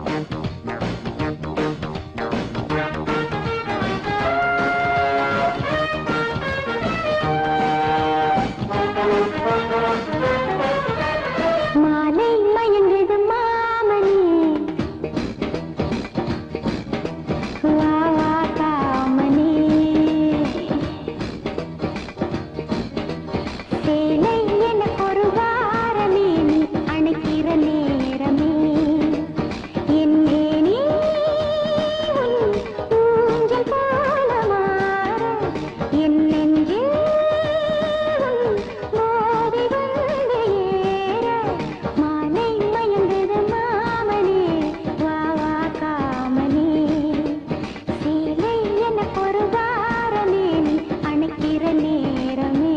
மாலை மயங்குது மாமனி வா வா காமனி சேலை எனக்கு ஒரு வாரமே நீ அணைக்கிற நேரமே என் மேனி உன் ஊஞ்சல் போல மாற என் நெஞ்சில் உன் மோதி வந்து ஏற மாலை மயங்குது மாமனே வா வா காமனே சேலை எனக்கு ஒரு வாரமே நீ அணைக்கிற நேரமே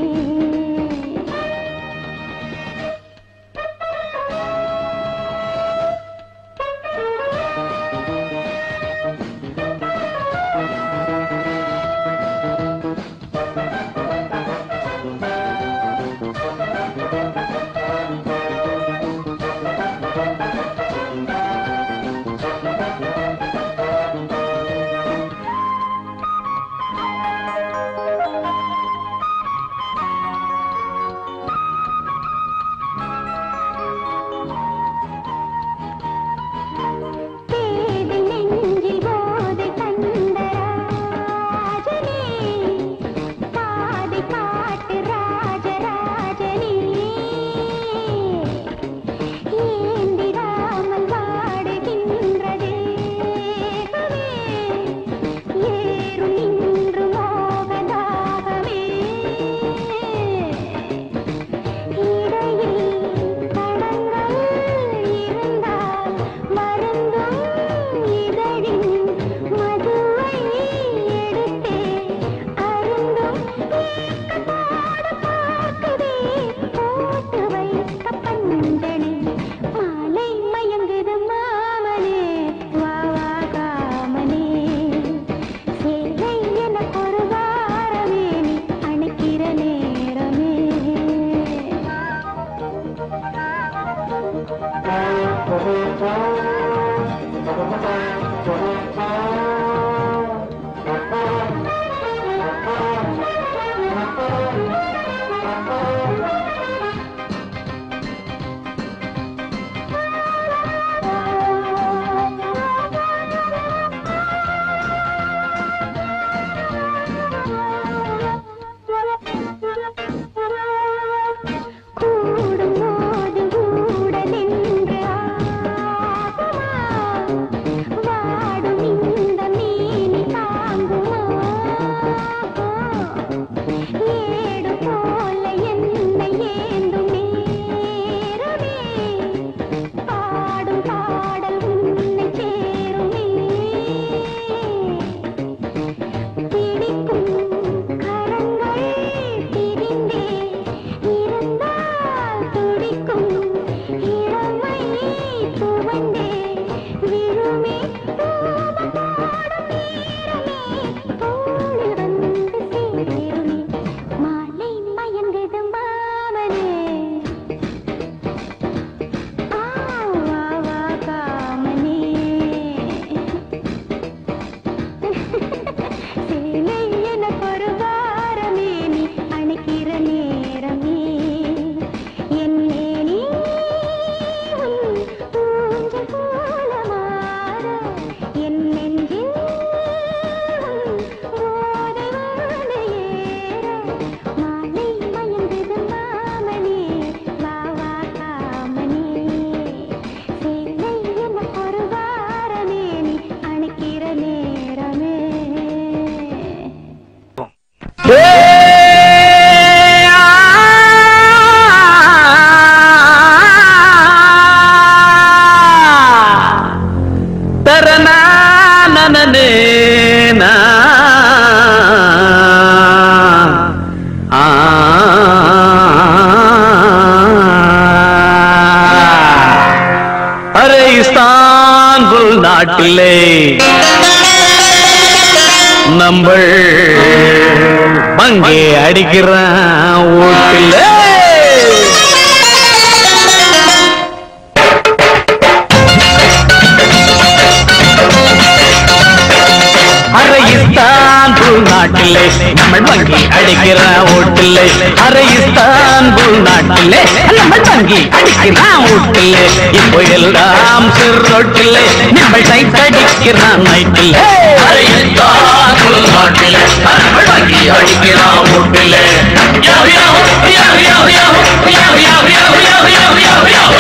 பேதை நெஞ்சில் போதை கண்ட ராஜனே பாதை காட்டு ராஜராஜனே ஏந்திராமல் வாடுகின்ற தேகமே ஏறும் நின்று மோகதாகமே இடையில் தடங்கள் இருந்தால் மருந்தும் இதழின் மதுவை எடுத்தே அருந்தும் ஏக்கத்தோடு பார்க்குதே போட்டு வைத்த பஞ்சனை மாலை மயங்குது மாமனே வா வா காமனே சேலை எனக்கு ஒரு வாரமே நீ அணைக்கிற நேரமே கூடும் போது கூட நின்று ஆகுமா வாடும் இந்த மீனி தாங்குமா ஏடு போல என்னை ஏந்தும் நேரமே பாடும் பாடல் உன்னை சேருமே பிடிக்கும் கரங்கள் பிரிந்தே இருந்தால் துடிக்கும் இளமை துவண்டே விழுமே தூபத்தோடும் நேரமே தோளில் வந்து சேருமே மாலை மயங்குது மாமனே ஆ வா வா காமனே சேலை எனக்கு ஒரு வாரமே நீ அணைக்கிற நேரமே என் மேனி உன் ஊஞ்சல் போல மாற என் நெஞ்சில் உன் போதை வந்து ஏற மாலை மயங்குது மாமனே வா வா காமனே சேலை எனக்கு ஒரு வாரமே நீ அணைக்கிற நேரமே அரே இஸ்தான்புல் நாட்டிலே நம்பள் மங்கே அடிக்கிறான் வீட்டில் நாட்டிலே நம்ம வங்கி அடிக்கிறான் ஓட்டிலே அரை இஸ்தான்புல் நாட்டிலே நம்ம வங்கி அடிக்கிறான் ஓட்டிலே இப்போ எல்லாம் சிறுரோட்டிலே நம்ம சைட் அடிக்கிறான் நைட்டிலே அரை இஸ்தான்புல் நாட்டிலே நம்ம வங்கி அடிக்கிறான் ஓட்டிலே யாவ் யாவ் யாவ் யாவ் யாவ் யாவ் யாவ் யாவ் யாவ் யாவ் யாவ் யாவ்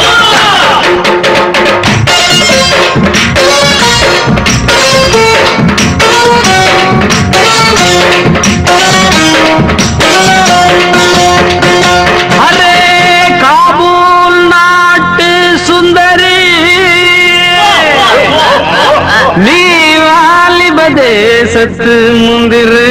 அரே காபூல் நாட்டு சுந்தரி நீ வாலிப தேசத்து முந்திரு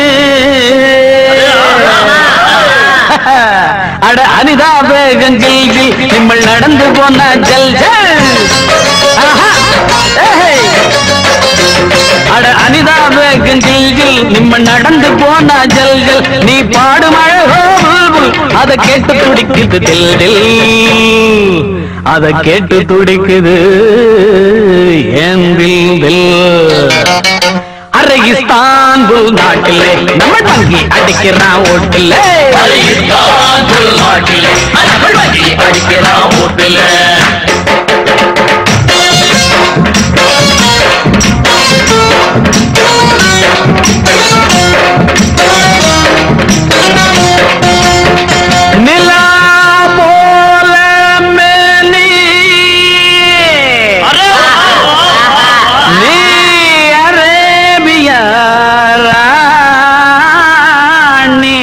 அட அனிதா பேகம் ஜில்ஜி நிம்மல் நடந்து போன ஜல் ஜல் ஆஹா. ஏய். அட அனிதா பேகம் ஜில்ஜில் நிம்ம நடந்து போன ஜல் ஜல் நீ பாடும் அழகோ புல்புல் அத கேட்டு துடிக்குது தில் தில் அத கேட்டு துடிக்குது ஏன் தில் தில் அரை இஸ்தான்புல் நாட்டிலே நம்ம வங்கி அடிக்கிறான் ஓட்டிலே அரை இஸ்தான்புல் நாட்டிலே நம்ம வங்கி அடிக்கிறான் ஓட்டிலே நிலா போல மேனி நீ அரேபிய ராணி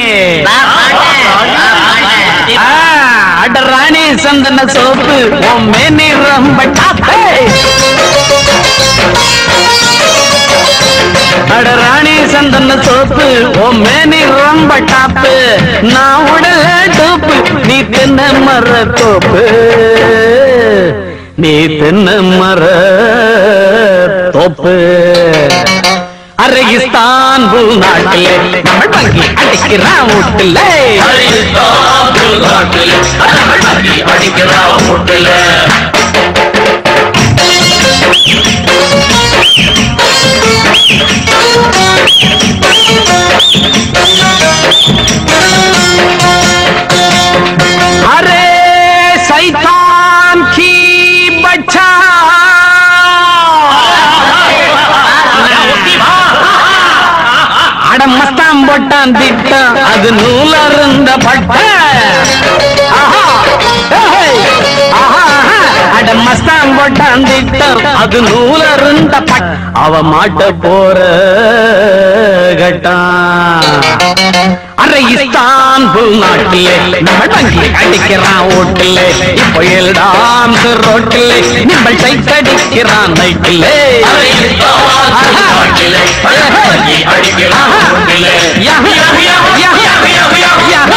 ஆ, அட ராணி சந்தன சோப்பு உன் மேனி ரொம்ப டாப்பே அட ராணி சந்தன சோப்பு உன் மேனி ரொம்ப டாப்பு நான் உடல டோப்பு நீ தென்ன மர தோப்பு நீ தென்ன மர தோப்பு அரை இஸ்தான்புல் நாட்டிலே நம்ம வங்கி அடிக்கிறான் வீட்டுல அரை இஸ்தான்புல் நாட்டிலே நம்ம வங்கி அடிக்கிறான் ஓட்டிலே अरे सैतान की बच्चा அட மஸ்தான் போட்டான் திட்டம் அது நூலருந்த பட்ட ஆஹா, ஏய், ஆஹா, ஆஹா. அட மஸ்தான் போட்டான் திட்டம் அது நூலருந்த பட் அவ மாட்ட போற கட்டான் அரை இஸ்தான்புல் நாட்டிலே நம்ம வங்கி அடிக்கிறான் ஓட்டிலே இப்போ எல்லாம் ரோட்டிலே நிம்பல் சைட் அடிக்கிறான் நைட்டிலே அரை இஸ்தான்புல் நாட்டிலே நம்ம வங்கி அடிக்கிறான் ஓட்டிலே yeah, yeah, yeah, yeah, yeah.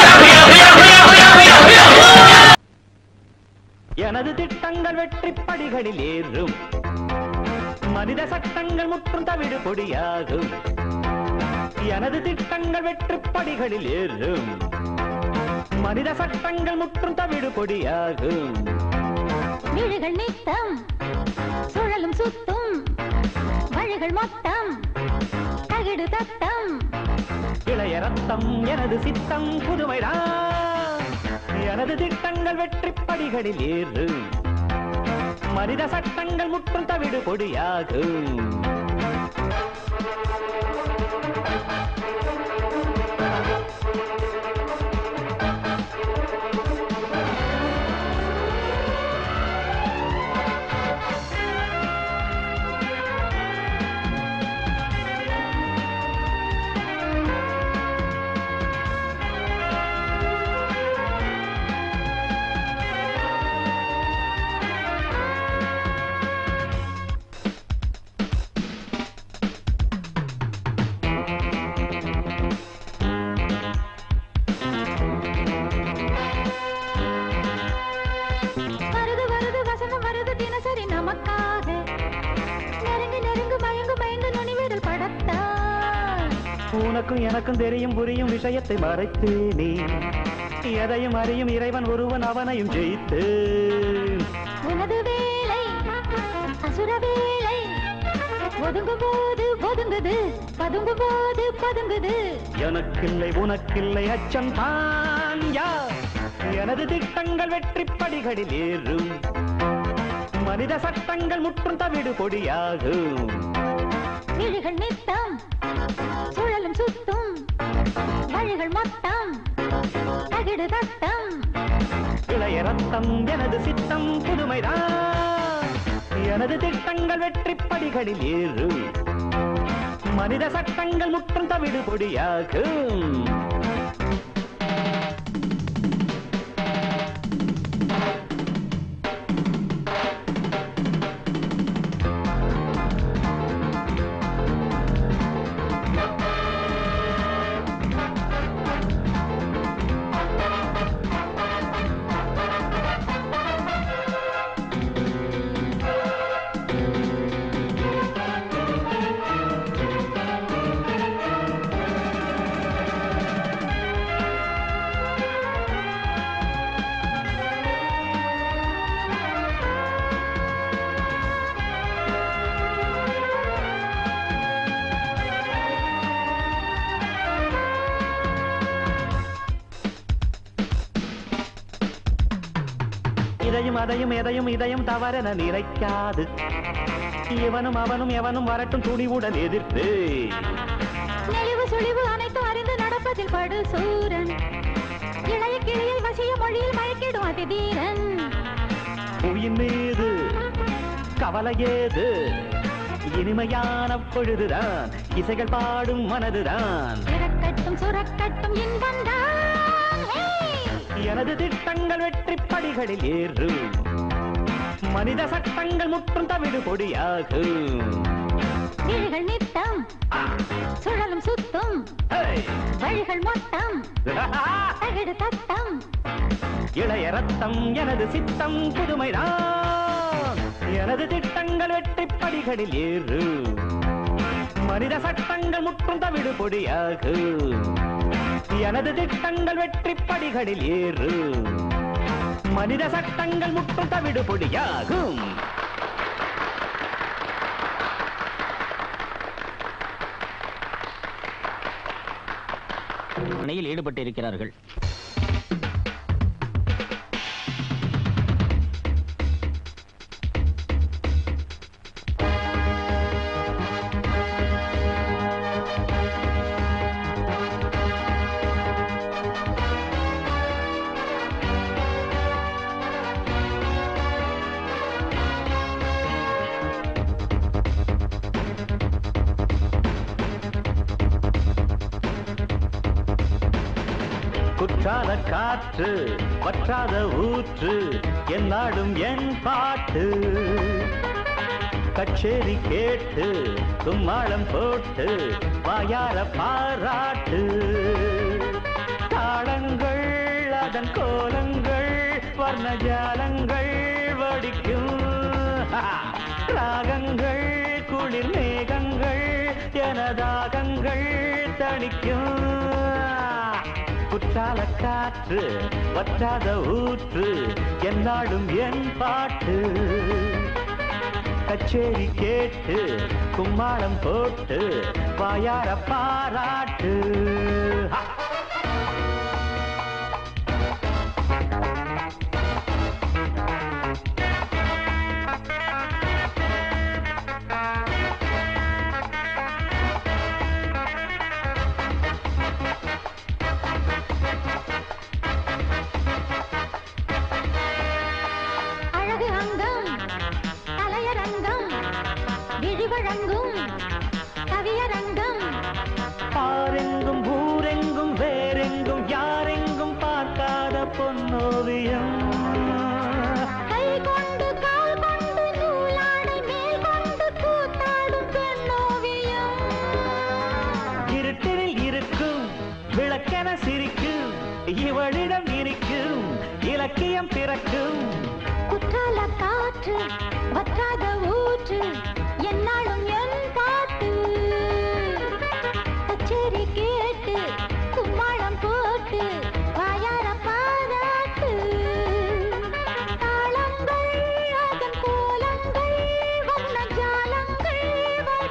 எனது திட்டங்கள் வெற்றி படிகளில் ஏறும் மனித சட்டங்கள் முற்றும் தவிடு பொடியாகும் எனது திட்டங்கள் வெற்றி படிகளில் ஏறும் மனித சட்டங்கள் முற்றும் தவிடு பொடியாகும் வீடுகள் நித்தம் சுழலும் சுத்தும் வழிகள் மொத்தம் தகிடு தத்தம் இளைய ரத்தம் எனது சித்தம் புதுமைதான் எனது திட்டங்கள் வெற்றி படிகளில் ஏறும் மனித சட்டங்கள் முற்றும் தவிடு பொடியாகும் வருது வருது வசனம் வருது தினசரி நமக்காக நெருங்கு நெருங்கு மயங்கு மயங்கு நுனிவிரல் படத்தான் உனக்கும் எனக்கும் தெரியும் புரியும் விஷயத்தை மறைத்தேனே எதையும் அறியும் இறைவன் ஒருவன் அவனையும் ஜெயித்து உனது வேலை அசுர வேலை ஒதுங்கும் போது ஒதுங்குது பதுங்கும் போது பதுங்குது எனக்கில்லை உனக்கில்லை அச்சம் தான் யார் எனது திட்டங்கள் வெற்றி படிகளில் ஏறும் மனித சட்டங்கள் முற்றும் தவிடு கொடியாகும் விழிகள் நித்தம் சுழலும் சுத்தும் வழிகள் மொத்தம் தகிடு தட்டம் இளைய ரத்தம் எனது சித்தம் புதுமைதான் எனது திட்டங்கள் வெற்றி படிகளில் ஏறும் மனித சட்டங்கள் முற்றும் தவிடு கொடியாகும் இதையும் அதையும் எதையும் இதயம் தவறென நினைக்காது இவனும் அவனும் எவனும் வரட்டும் துணிவுடன் எதிர்த்து நெளிவு சுழிவு அனைத்தும் அறிந்து நடப்பதில் படு சூரன் இளைய கிளியை வசிய மொழியில் மயக்கிடும் அதிதீரன் புவியின் மீது கவலை ஏது இனிமையான பொழுதுதான் இசைகள் பாடும் மனதுதான் இறக்கட்டும் சுரக்கட்டும் இன்பம் தான் எனது திட்டங்கள் வெற்றி படிகளில் ஏறும் மனித சட்டங்கள் முற்றும் தவிடு கொடியாகும் விழிகள் நித்தம் சுழலும் சுத்தும் ஹேய்! வழிகள் மொத்தம் தகிடு தட்டம் இளைய ரத்தம் எனது சித்தம் புதுமைதான் எனது திட்டங்கள் வெற்றி படிகளில் ஏறும் மனித சட்டங்கள் முற்றும் தவிடு பொடியாகும் எனது திட்டங்கள் வெற்றி படிகளில் ஏறும் மனித சட்டங்கள் முற்றும் தவிடு பொடியாகும் பணியில் ஈடுபட்டிருக்கிறார்கள் குற்றால காற்று வற்றாத ஊற்று என்னாடும் என் பாட்டு கச்சேரி கேட்டு கும்மாளம் போட்டு வாயார பாராட்டு தாளங்கள் அதன் கோலங்கள் வர்ணஜாலங்கள் வடிக்கும் ராகங்கள் குளிர் மேகங்கள் எனதாகங்கள் தணிக்கும் குற்றால காற்று வற்றாத ஊற்று என்னாடும் என் பாட்டு கச்சேரி கேட்டு கும்மாளம் போட்டு வாயார பாராட்டு ஹா! அழகு அங்கம் கலையரங்கம் விழிவழங்கும் கவியரங்கம் பாரெங்கும் ஊரெங்கும் வேறெங்கும் யாரெங்கும் பார்க்காத பொன்னோவியம் கை கொண்டு கால் கொண்டு நூலாடை மேல் கொண்டு கூத்தாடும் பெண்ணோவியம் இருட்டினில் இருக்கும் விளக்கென சிரிக்கும் இவளிடம் இருக்கும் இலக்கியம் பிறக்கும் குற்றால காற்று வற்றாத ஊற்று என்னாலும் என் பாட்டு கச்சேரி கேட்டு கும்மாளம் போட்டு வாயார பாராட்டு தாளங்கள் அதன் கோலங்கள் வண்ண ஜாலங்கள்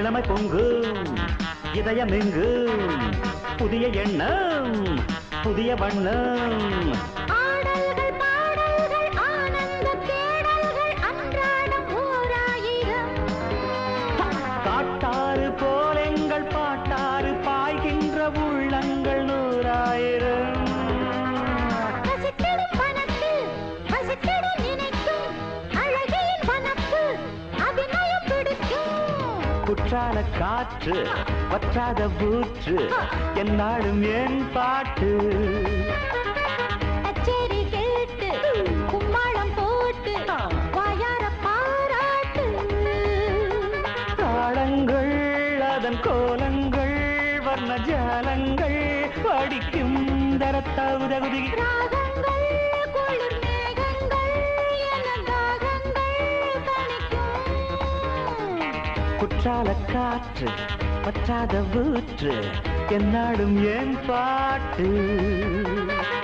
இளமை பொங்கும் இதயம் எங்கும் புதிய எண்ணம் புதிய வண்ணம் ஆடல்கள் பாடல்கள் ஆனந்த தேடல்கள் அன்றாடம் ஓராயிரம் காட்டாறு போல் எங்கள் பாட்டாறு பாய்கின்ற உள்ளங்கள் நூறாயிரம் பசித்திடும் மனத்தில் பசித்திடும் நினைக்கும் அழகியின் வனப்பு அபிநயம் பிடிக்கும் குற்றால காற்று வற்றாத ஊற்று என்னாலும் என் பாட்டு கச்சேரி கேட்டு கும்மாளம் போட்டு வாயார பாராட்டு தாளங்கள் அதன் கோலங்கள் வர்ண ஜாலங்கள் படிக்கும் தரத்தகுதகுதி ராகங்கள் குளிர் மேகங்கள் என தாகங்கள் தணிக்கும் குற்றால காற்று பற்றாத ஊற்று என்னாடும் என் பாட்டு